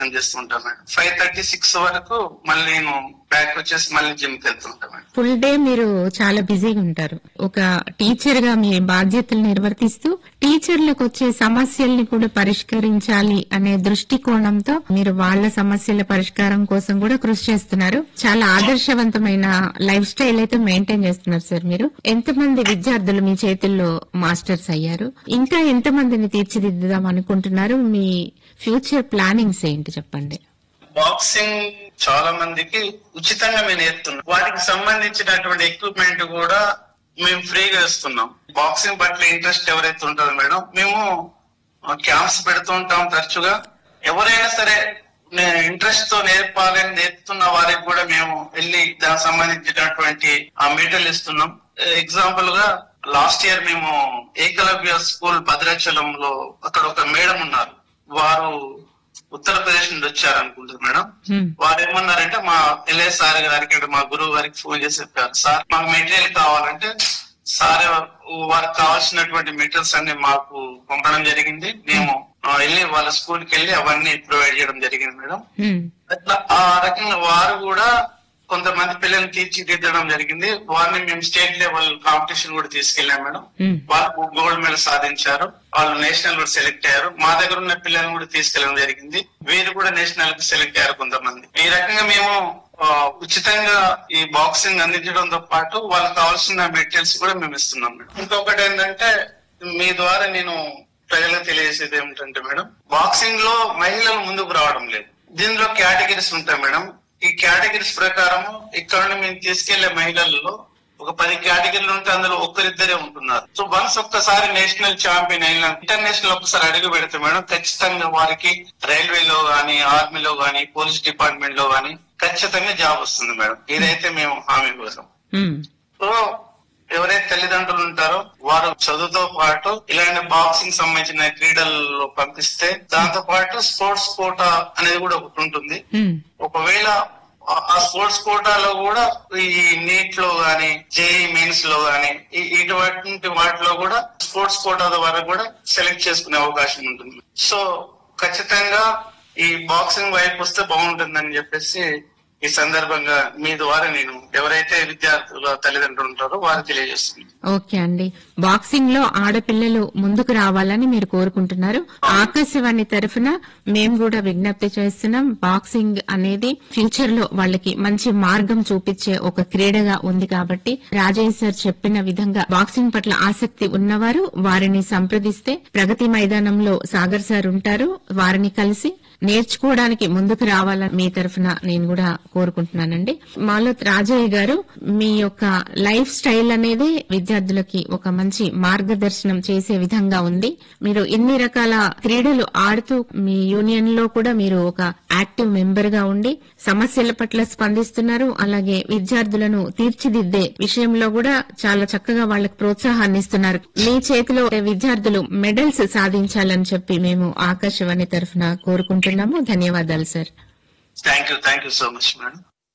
అందిస్తుంటాను madam five thirty six వరకు మళ్ళీ నేను బ్యాక్ వచ్చేసి మళ్ళీ జిమ్ కి వెళ్తుంటాను మేడం ఫుల్ డే మీరు చాలా బిజీగా ఉంటారు ఒక టీచర్ గా మీ బాధ్యతలు నిర్వర్తిస్తూ టీచర్లకు వచ్చే సమస్యల్ని కూడా పరిష్కరించాలి అనే దృష్టికోణంతో మీరు వాళ్ళ సమస్యల పరిష్కారం కోసం కూడా కృషి చేస్తున్నారు చాలా ఆదర్శవంతమైన లైఫ్ స్టైల్ అయితే మెయింటైన్ చేస్తున్నారు సార్ మీరు ఎంతమంది విద్యార్థులు మీ చేతుల్లో మాస్టర్స్ అయ్యారు ఇంకా ఎంతమందిని తీర్చిదిద్దుదాం అనుకుంటున్నారు మీ ఫ్యూచర్ ప్లానింగ్స్ ఏంటి చెప్పండి బాక్సింగ్ చాలా మందికి ఉచితంగా మేము నేర్పుతున్నాం వాటికి సంబంధించినటువంటి ఎక్విప్మెంట్ కూడా మేము ఫ్రీగా ఇస్తున్నాం బాక్సింగ్ పట్ల ఇంట్రెస్ట్ ఎవరైతే ఉంటారో మేడం మేము క్యాంప్స్ పెడుతూ ఉంటాం తరచుగా ఎవరైనా సరే ఇంట్రెస్ట్ తో నేర్పాలని నేర్పుతున్న వారికి కూడా మేము వెళ్ళి దానికి సంబంధించినటువంటి ఆ మెటీరియల్ ఇస్తున్నాం ఎగ్జాంపుల్ గా లాస్ట్ ఇయర్ మేము ఏకలవ్య స్కూల్ భద్రాచలంలో అక్కడ ఒక మేడం ఉన్నారు వారు ఉత్తరప్రదేశ్ నుండి వచ్చారు అనుకుంటుంది మేడం హ్మ్. వారు ఏమన్నారంటే మా ఎల్ఏ సార్ గారికి అంటే మా గురువు గారికి ఫోన్ చేసి చెప్పారు సార్ మాకు మెటీరియల్ కావాలంటే సార్ వారికి కావాల్సినటువంటి మెటీరియల్స్ అన్ని మాకు పంపడం జరిగింది మేము ఆ, వెళ్ళి వాళ్ళ స్కూల్ కి వెళ్ళి అవన్నీ ప్రొవైడ్ చేయడం జరిగింది మేడం హ్మ్. అట్లా ఆ రకంగా వారు కూడా కొంతమంది పిల్లల్ని తీర్చిదిద్దడం జరిగింది వారిని మేము స్టేట్ లెవెల్ కాంపిటీషన్ కూడా తీసుకెళ్ళాం మేడం హ్మ్. వాళ్ళు గోల్డ్ మెడల్ సాధించారు వాళ్ళు నేషనల్ కూడా సెలెక్ట్ అయ్యారు మా దగ్గర ఉన్న పిల్లల్ని కూడా తీసుకెళ్ళడం జరిగింది వీరు కూడా నేషనల్ కి సెలెక్ట్ అయ్యారు కొంతమంది ఈ రకంగా మేము ఆ, ఉచితంగా ఈ బాక్సింగ్ అందించడంతో పాటు వాళ్ళకి కావాల్సిన మెటీరియల్స్ కూడా మేము ఇస్తున్నాం మేడం ఇంకొకటి ఏంటంటే మీ ద్వారా నేను ప్రజలకు తెలియజేసేది ఏమిటంటే మేడం బాక్సింగ్ లో మహిళలు ముందుకు రావడం లేదు దీనిలో కేటగిరీస్ ఉంటాయి మేడం ఈ కేటగిరీస్ ప్రకారం ఇక్కడ నుండి మేము తీసుకెళ్లే మహిళల్లో ఒక పది కేటగిరీలు ఉంటే అందులో ఒక్కరిద్దరే ఉంటున్నారు సో వన్స్ ఒక్కసారి నేషనల్ ఛాంపియన్ అయిన ఇంటర్నేషనల్ ఒక్కసారి అడుగు పెడితే మేడం ఖచ్చితంగా వారికి రైల్వేలో గానీ ఆర్మీలో గానీ పోలీస్ డిపార్ట్మెంట్ లో గానీ ఖచ్చితంగా జాబ్ వస్తుంది మేడం ఇదైతే మేము హామీ కోసం హ్మ్. సో ఎవరైతే తల్లిదండ్రులు ఉంటారో వారు చదువుతో పాటు ఇలాంటి బాక్సింగ్ సంబంధించిన క్రీడల్లో పంపిస్తే దాంతో పాటు స్పోర్ట్స్ కోటా అనేది కూడా ఒకటి ఉంటుంది హ్మ్. ఒకవేళ ఆ- ఆ స్పోర్ట్స్ కోటాలో కూడా ఈ నీట్ లో గానీ జేఈ మెయిన్స్ లో గానీ ఈ- ఇటువంటి వాటిలో కూడా స్పోర్ట్స్ కోటా ద్వారా కూడా సెలెక్ట్ చేసుకునే అవకాశం ఉంటుంది సో ఖచ్చితంగా ఈ బాక్సింగ్ వైపు వస్తే బాగుంటుందని చెప్పేసి ఈ సందర్భంగా మీ ద్వారా నేను ఎవరైతే విద్యార్థుల తల్లిదండ్రులు ఉంటారో వారు తెలియజేస్తుంది ఓకే అండి బాక్సింగ్ లో ఆడపిల్లలు ముందుకు రావాలని మీరు కోరుకుంటున్నారు ఆకాశవాణి తరఫున మేము కూడా విజ్ఞప్తి చేస్తున్నాం బాక్సింగ్ అనేది ఫ్యూచర్ లో వాళ్ళకి మంచి మార్గం చూపించే ఒక క్రీడగా ఉంది కాబట్టి రాజయ్య సార్ చెప్పిన విధంగా బాక్సింగ్ పట్ల ఆసక్తి ఉన్నవారు వారిని సంప్రదిస్తే ప్రగతి మైదానంలో సాగర్ సార్ ఉంటారు వారిని కలిసి నేర్చుకోవడానికి ముందుకు రావాలని మీ తరఫున నేను కూడా కోరుకుంటున్నానండి మాలో రాజయ్య గారు మీ యొక్క లైఫ్ స్టైల్ అనేది విద్యార్థులకి ఒక మంచి మార్గదర్శనం చేసే విధంగా ఉంది మీరు ఎన్ని రకాల క్రీడలు ఆడుతూ మీ యూనియన్ లో కూడా మీరు ఒక యాక్టివ్ మెంబర్ గా ఉండి సమస్యల పట్ల స్పందిస్తున్నారు అలాగే విద్యార్థులను తీర్చిదిద్దే విషయంలో కూడా చాలా చక్కగా వాళ్ళకి ప్రోత్సాహాన్ని ఇస్తున్నారు మీ చేతిలో విద్యార్థులు మెడల్స్ సాధించాలని చెప్పి మేము ఆకాశవాణి తరఫున కోరుకుంటున్నాము ధన్యవాదాలు sir thank you thank you so much madam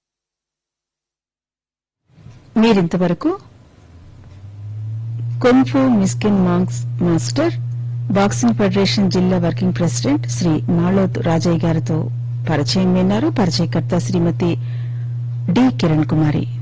మీరింతవరకు కొన్ఫు మిస్కిన్ మాంగ్స్ మాస్టర్ బాక్సింగ్ ఫెడరేషన్ జిల్లా వర్కింగ్ ప్రెసిడెంట్ శ్రీ మాళోత్ రాజయ్య గారితో పరిచయం విన్నారు పరిచయకర్త శ్రీమతి డి కిరణ్ కుమారి